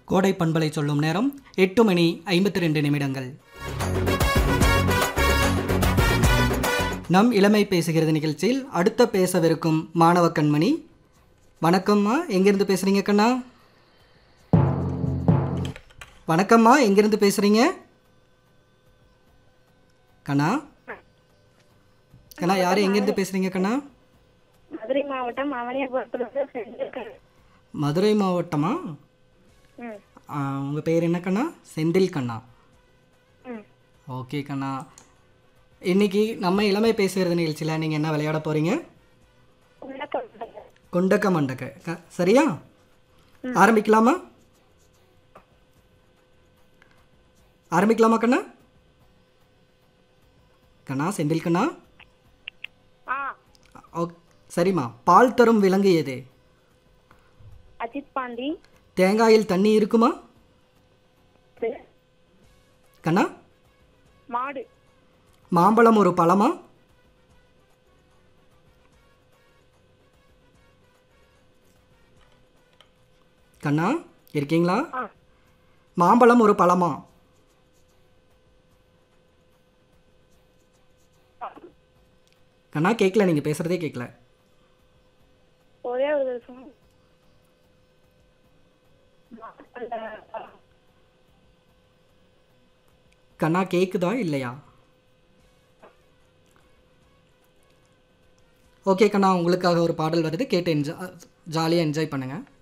கோடை பண்பலை சொல்லும் நேரம் எட்டு மணி ஐம்பத்தி ரெண்டு நிமிடங்கள் நம் இளமை பேசுகிறது நிகழ்ச்சியில் அடுத்த பேசவிருக்கும் மாணவ கண்மணி வணக்கம்மா எங்கேருந்து பேசுகிறீங்க கண்ணா வணக்கம்மா எங்கேருந்து பேசுகிறீங்க கண்ணா கண்ணா யார் எங்கேருந்து பேசுகிறீங்க கண்ணா மதுரை மாவட்டம் அவனியாபுரத்துலேருந்து செஞ்சிருக்கேன் மதுரை மாவட்டமா ம் உங்கள் பேர் என்ன கண்ணா செந்தில் கண்ணா ம் ஓகே கண்ணா இன்னைக்கு நம்ம இளமை பேசுகிறது நிகழ்ச்சியில் நீங்கள் என்ன விளையாட போகிறீங்க வணக்கம் கொண்டக்க மண்டக்க க சரியா ஆரம்பிக்கலாமா ஆரம்பிக்கலாமா கண்ணா கண்ணா செந்தில் கண்ணா ஆ ஓ சரிம்மா பால் தரும் விலங்கு எது அஜித் பாண்டி தேங்காயில் தண்ணி இருக்குமா இது, கண்ணா மாடு மாம்பழம் ஒரு பழமா கண்ணா இருக்கீங்களா ஆ மாம்பழம் ஒரு பழமா கண்ணா கேட்கல நீங்கள் பேசுகிறதே கேட்கல ஒரே ஒரு நிமிஷம் அந்த, கண்ணா கேட்குதா இல்லையா ஓகே கண்ணா உங்களுக்காக ஒரு பாடல் வருது கேட்டு என்ஜாய் ஜாலியாக என்ஜாய் பண்ணுங்கள்